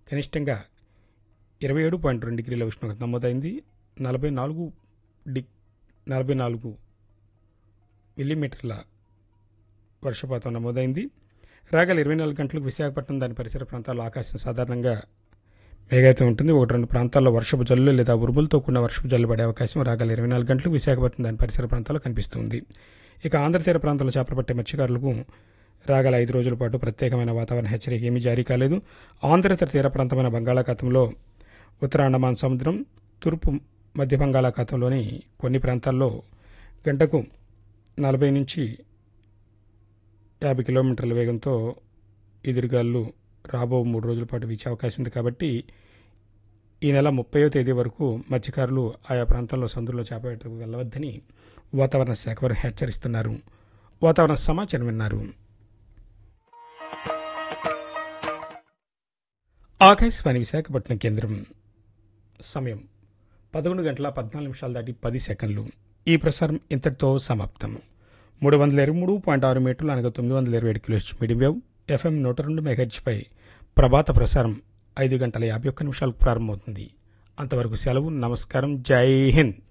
కనిష్టంగా ఇరవై ఏడు పాయింట్ రెండు డిగ్రీల ఉష్ణోగ్రత నమోదైంది నలభై నాలుగు డి నలభై నాలుగు మిల్లీమీటర్ల వర్షపాతం నమోదైంది రాగల ఇరవై నాలుగు గంటలకు విశాఖపట్నం దాని పరిసర ప్రాంతాల్లో ఆకాశం సాధారణంగా మేఘాయితం ఉంటుంది ఒకటి రెండు ప్రాంతాల్లో వర్షపు జల్లు లేదా ఉరుములతో కూడిన వర్షపు జల్లు పడే అవకాశం రాగల ఇరవై నాలుగు గంటలకు విశాఖపట్నం దాని పరిసర ప్రాంతాల్లో కనిపిస్తుంది ఇక ఆంధ్ర తీర ప్రాంతాల్లో చేపలు పట్టే మత్స్యకారులకు రాగల ఐదు రోజుల పాటు ప్రత్యేకమైన వాతావరణ హెచ్చరిక ఏమీ జారీ కాలేదు ఆంధ్ర తీర ప్రాంతమైన బంగాళాఖాతంలో ఉత్తర అండమాన్ సముద్రం తూర్పు మధ్య బంగాళాఖాతంలోని కొన్ని ప్రాంతాల్లో గంటకు నలభై నుంచి యాభై కిలోమీటర్ల వేగంతో ఎదురుగాళ్ళు రాబో మూడు రోజుల పాటు వీచే అవకాశం ఉంది కాబట్టి ఈ నెల ముప్పయో తేదీ వరకు మత్స్యకారులు ఆయా ప్రాంతాల్లో సందులో చేపవేటకు వెళ్ళవద్దని వాతావరణ శాఖ వారు హెచ్చరిస్తున్నారు వాతావరణ సమాచారం విన్నారు ఆకాశవాణి విశాఖపట్నం కేంద్రం సమయం పదకొండు గంటల పద్నాలుగు నిమిషాలు దాటి పది సెకండ్లు ఈ ప్రసారం ఇంతటితో సమాప్తం మూడు వందల ఇరవై మూడు పాయింట్ ఆరు మీటర్లు అనగా తొమ్మిది వందల ఇరవై ఏడు కిలో మీడియం వేవ్ ఎఫ్ఎం నూట రెండు మెగాహెచ్పై ప్రభాత ప్రసారం ఐదు గంటల యాభై ఒక్క నిమిషాలకు ప్రారంభమవుతుంది అంతవరకు సెలవు నమస్కారం జై హింద్